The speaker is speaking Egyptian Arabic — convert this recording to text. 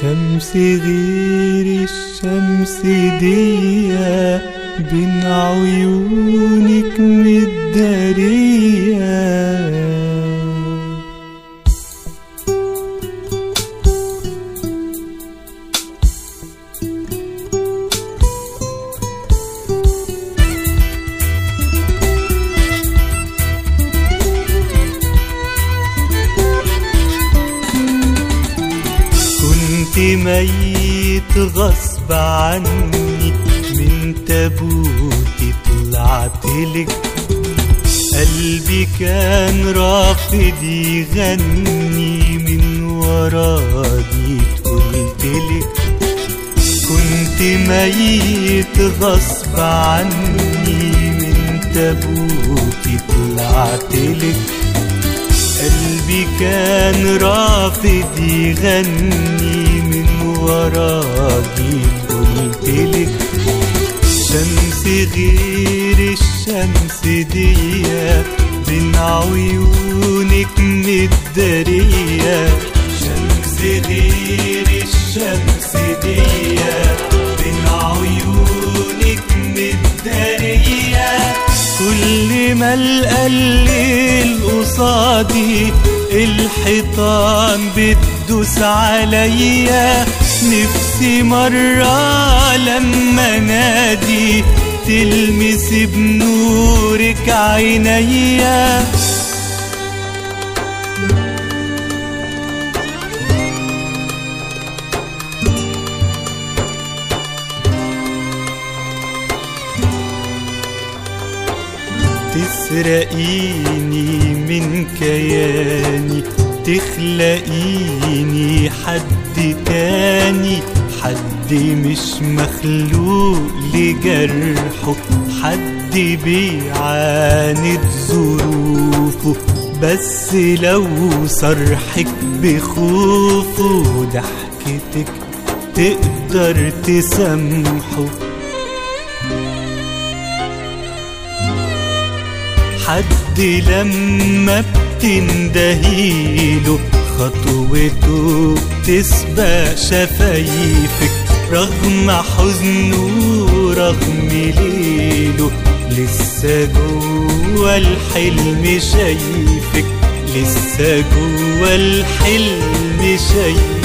شمس غير الشمس ديا بين عيونك متدارية كنت ميت غصب عني من تابوتي طلعت لك قلبي كان رافض يغني من وراجي قلت لك كنت ميت غصب عني من تابوتي طلعت لك قلبي كان رافض يغني من وراكي قلتلك شمس غير الشمس ديا بين عيونك متدارية شمس غير الشمس ديا بين عيونك متدارية كل ما القى الليل قصادي الحيطان بتدوس عليا نفسي مرة لما نادي تلمس بنورك عينيا تسرقيني من كياني تخلقيني حد تاني حد مش مخلوق لجرحه حد بيعاند ظروفه بس لو صرحك بخوفه ضحكتك تقدر تسامحه حد لما بتندهيله خطوته تسبق شفايفك رغم حزنه رغم ليله لسه جوا الحلم شايفك لسه جوا الحلم شايفك